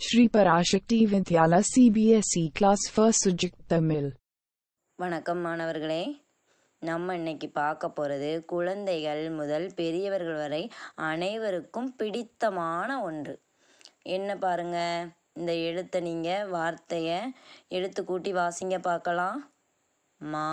Shri Parashakti Vidyala CBSE Class 1st Subject Tamil வணக்கம் மாணவர்களே நம்ம இன்னைக்கு பார்க்க போகிறது குழந்தைகள் முதல் பெரியவர்கள் வரை அனைவருக்கும் பிடித்தமான ஒன்று என்ன பாருங்க இந்த எழுத்தை நீங்கள் வார்த்தையை எழுத்து கூட்டி வாசிங்க பார்க்கலாம் மா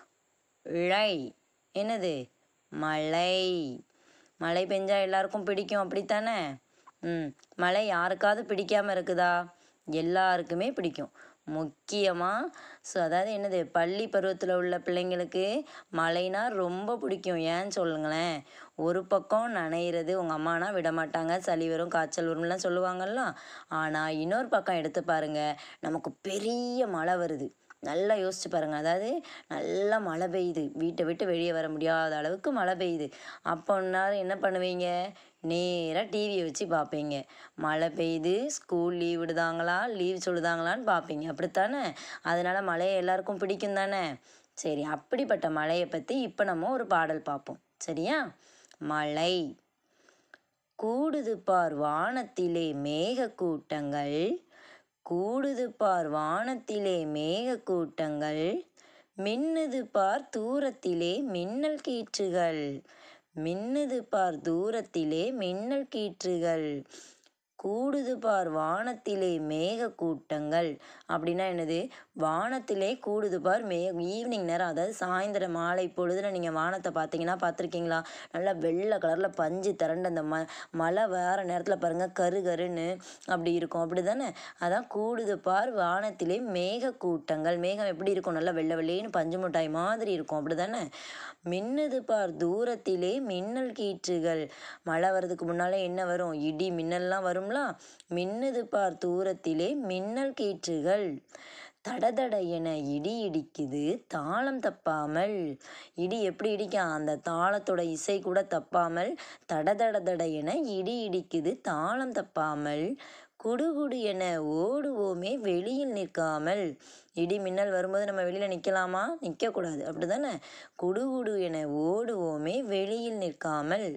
ழை என்னது மழை மழை பெஞ்சா எல்லாருக்கும் பிடிக்கும் அப்படித்தானே ம் மழை யாருக்காவது பிடிக்காம இருக்குதா எல்லாருக்குமே பிடிக்கும் முக்கியமாக ஸோ அதாவது என்னது பள்ளி பருவத்தில் உள்ள பிள்ளைங்களுக்கு மழைனா ரொம்ப பிடிக்கும் ஏன்னு சொல்லுங்களேன் ஒரு பக்கம் நனையிறது உங்கள் அம்மானா விட மாட்டாங்க சளி வரும் காய்ச்சல் வரும்லாம் சொல்லுவாங்கல்ல ஆனால் இன்னொரு பக்கம் எடுத்து பாருங்க நமக்கு பெரிய மழை வருது நல்லா யோசிச்சு பாருங்க அதாவது நல்லா மழை பெய்யுது வீட்டை விட்டு வெளியே வர முடியாத அளவுக்கு மழை பெய்யுது அப்போ நேரம் என்ன பண்ணுவீங்க நேராக டிவியை வச்சு பார்ப்பீங்க மழை பெய்யுது ஸ்கூல் லீவ் விடுதாங்களா லீவ் சொல்லுதாங்களான்னு பார்ப்பீங்க அப்படித்தானே அதனால மழையை எல்லாருக்கும் பிடிக்கும் தானே சரி அப்படிப்பட்ட மழையை பற்றி இப்போ நம்ம ஒரு பாடல் பார்ப்போம் சரியா மழை கூடுது பார் வானத்திலே மேக கூட்டங்கள் கூடுது பார் வானத்திலே மேக கூட்டங்கள் மின்னுது பார் தூரத்திலே மின்னல் கீற்றுகள் மின்னுது பார் தூரத்திலே மின்னல் கீற்றுகள் கூடுது பார் வானத்திலே மேக கூட்டங்கள் அப்படின்னா என்னது வானத்திலே கூடுது பார் மே ஈவினிங் நேரம் அதாவது சாயந்தரம் மாலை பொழுதுல நீங்கள் வானத்தை பார்த்தீங்கன்னா பார்த்துருக்கீங்களா நல்லா வெள்ளை கலரில் பஞ்சு திரண்டு அந்த ம மழை வர நேரத்தில் பாருங்கள் கரு கருன்னு அப்படி இருக்கும் அப்படி தானே அதான் கூடுது பார் வானத்திலே மேக கூட்டங்கள் மேகம் எப்படி இருக்கும் நல்லா வெள்ளை வெள்ளைன்னு பஞ்சு மிட்டாய் மாதிரி இருக்கும் அப்படி தானே மின்னுது பார் தூரத்திலே மின்னல் கீற்றுகள் மழை வர்றதுக்கு முன்னாலே என்ன வரும் இடி மின்னல்லாம் வரும்ல மின்னுது பார் தூரத்திலே மின்னல் கீற்றுகள் தடதட என இடி இடிக்குது தாளம் தப்பாமல் இடி எப்படி இடிக்கும் அந்த தாளத்தோட இசை கூட தப்பாமல் தடதட தட என இடி இடிக்குது தாளம் தப்பாமல் குடுகுடு என ஓடுவோமே வெளியில் நிற்காமல் இடி மின்னல் வரும்போது நம்ம வெளியில் நிற்கலாமா நிற்கக்கூடாது அப்படி தானே குடுகுடு என ஓடுவோமே வெளியில் நிற்காமல்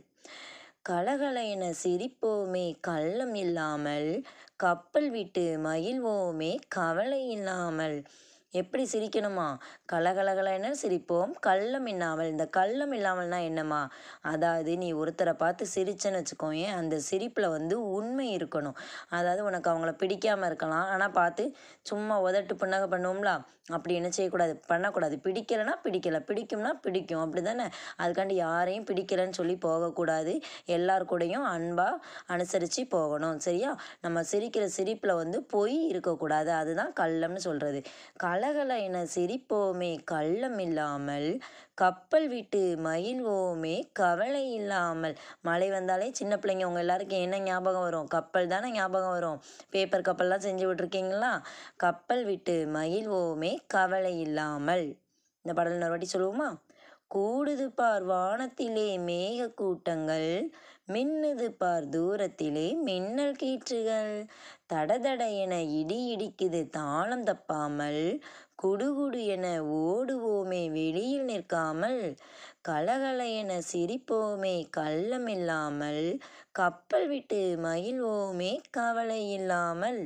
கலகல என சிரிப்போமே கள்ளம் இல்லாமல் கப்பல் விட்டு மகிழ்வோமே கவலை இல்லாமல் எப்படி சிரிக்கணுமா கலகலகலன்னு சிரிப்போம் கள்ளம் இல்லாமல் இந்த கள்ளம் இல்லாமல்னா என்னம்மா அதாவது நீ ஒருத்தரை பார்த்து சிரிச்சேன்னு வச்சுக்கோயேன் அந்த சிரிப்பில் வந்து உண்மை இருக்கணும் அதாவது உனக்கு அவங்கள பிடிக்காமல் இருக்கலாம் ஆனால் பார்த்து சும்மா உதட்டு புண்ணாக பண்ணுவோம்ல அப்படி என்ன செய்யக்கூடாது பண்ணக்கூடாது பிடிக்கலைன்னா பிடிக்கலை பிடிக்கும்னா பிடிக்கும் அப்படி தானே அதுக்காண்டி யாரையும் பிடிக்கலைன்னு சொல்லி போகக்கூடாது எல்லார் கூடயும் அன்பாக அனுசரித்து போகணும் சரியா நம்ம சிரிக்கிற சிரிப்பில் வந்து பொய் இருக்கக்கூடாது அதுதான் கள்ளம்னு சொல்கிறது கலகல என சிரிப்போமே கள்ளம் இல்லாமல் கப்பல் விட்டு மகிழ்வோமே கவலை இல்லாமல் மழை வந்தாலே சின்ன பிள்ளைங்க உங்கள் எல்லாருக்கும் என்ன ஞாபகம் வரும் கப்பல் தானே ஞாபகம் வரும் பேப்பர் கப்பல்லாம் செஞ்சு விட்ருக்கீங்களா கப்பல் விட்டு மகிழ்வோமே கவலை இல்லாமல் இந்த பாடல் இன்னொரு வாட்டி சொல்லுவோமா கூடுது பார் வானத்திலே மேக கூட்டங்கள் மின்னுது பார் தூரத்திலே மின்னல் கீற்றுகள் தடதட என இடி இடிக்குது தாளம் தப்பாமல் குடுகுடு என ஓடுவோமே வெளியில் நிற்காமல் கலகல என சிரிப்போமே கள்ளமில்லாமல் கப்பல் விட்டு மகிழ்வோமே கவலை இல்லாமல்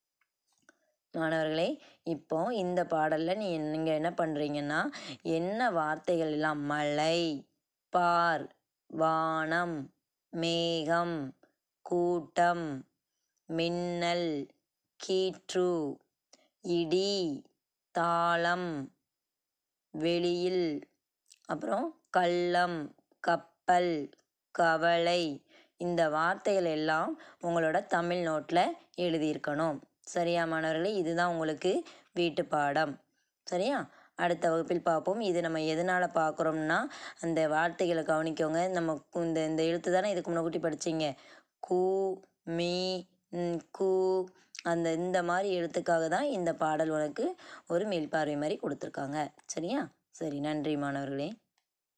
மாணவர்களே இப்போ இந்த பாடலில் நீ நீங்கள் என்ன பண்ணுறீங்கன்னா என்ன வார்த்தைகள் எல்லாம் மழை பார் வானம் மேகம் கூட்டம் மின்னல் கீற்று இடி தாளம் வெளியில் அப்புறம் கள்ளம் கப்பல் கவலை இந்த வார்த்தைகள் எல்லாம் உங்களோட தமிழ் நோட்டில் எழுதியிருக்கணும் சரியா மாணவர்களே இதுதான் உங்களுக்கு வீட்டு பாடம் சரியா அடுத்த வகுப்பில் பார்ப்போம் இது நம்ம எதனால் பார்க்குறோம்னா அந்த வார்த்தைகளை கவனிக்கோங்க நம்ம இந்த இந்த எழுத்து தானே இதுக்கு முன்னாடி படிச்சிங்க கூ மீ கூ அந்த இந்த மாதிரி எழுத்துக்காக தான் இந்த பாடல் உனக்கு ஒரு மேல்பார்வை மாதிரி கொடுத்துருக்காங்க சரியா சரி நன்றி மாணவர்களே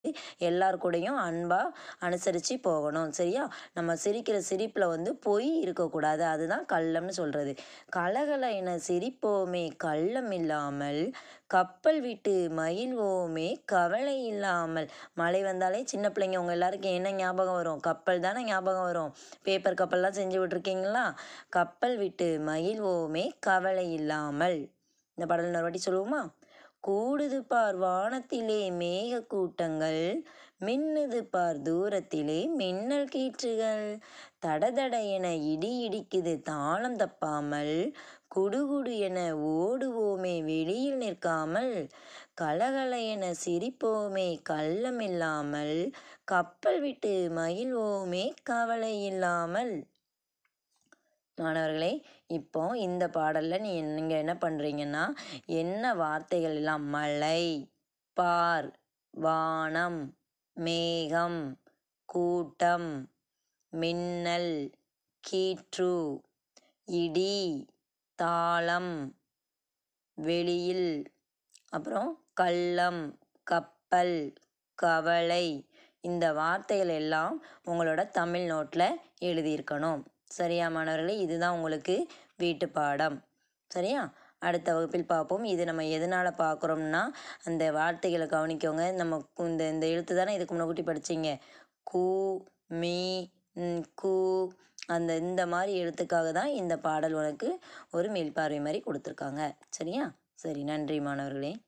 எல்லார் கூடயும் அன்பாக அனுசரித்து போகணும் சரியா நம்ம சிரிக்கிற சிரிப்பில் வந்து பொய் இருக்கக்கூடாது அதுதான் கள்ளம்னு சொல்கிறது கலகல என சிரிப்போமே கள்ளம் இல்லாமல் கப்பல் விட்டு மகிழ்வோமே கவலை இல்லாமல் மழை வந்தாலே சின்ன பிள்ளைங்க உங்கள் எல்லாருக்கும் என்ன ஞாபகம் வரும் கப்பல் தானே ஞாபகம் வரும் பேப்பர் கப்பல்லாம் செஞ்சு விட்ருக்கீங்களா கப்பல் விட்டு மகிழ்வோமே கவலை இல்லாமல் இந்த பாடல் இன்னொரு வாட்டி சொல்லுவோமா கூடுது பார் வானத்திலே மேக கூட்டங்கள் மின்னுது பார் தூரத்திலே மின்னல் கீற்றுகள் தடதட என இடி இடிக்குது தாளம் தப்பாமல் குடுகுடு என ஓடுவோமே வெளியில் நிற்காமல் கலகல என சிரிப்போமே கள்ளமில்லாமல் கப்பல் விட்டு மகிழ்வோமே கவலை இல்லாமல் மாணவர்களே இப்போ இந்த பாடலில் நீ நீங்கள் என்ன பண்ணுறீங்கன்னா என்ன வார்த்தைகள் எல்லாம் மழை பார் வானம் மேகம் கூட்டம் மின்னல் கீற்று இடி தாளம் வெளியில் அப்புறம் கள்ளம் கப்பல் கவலை இந்த வார்த்தைகள் எல்லாம் உங்களோட தமிழ் நோட்டில் எழுதியிருக்கணும் சரியா மாணவர்களே இதுதான் உங்களுக்கு வீட்டு பாடம் சரியா அடுத்த வகுப்பில் பார்ப்போம் இது நம்ம எதனால் பார்க்குறோம்னா அந்த வார்த்தைகளை கவனிக்கோங்க நம்ம கு- இந்த இந்த எழுத்து தானே இதுக்கு முன்னாடி படிச்சீங்க கூ மீ ம், கூ அந்த இந்த மாதிரி எழுத்துக்காக தான் இந்த பாடல் உனக்கு ஒரு மேல்பார்வை மாதிரி கொடுத்துருக்காங்க சரியா சரி நன்றி மாணவர்களே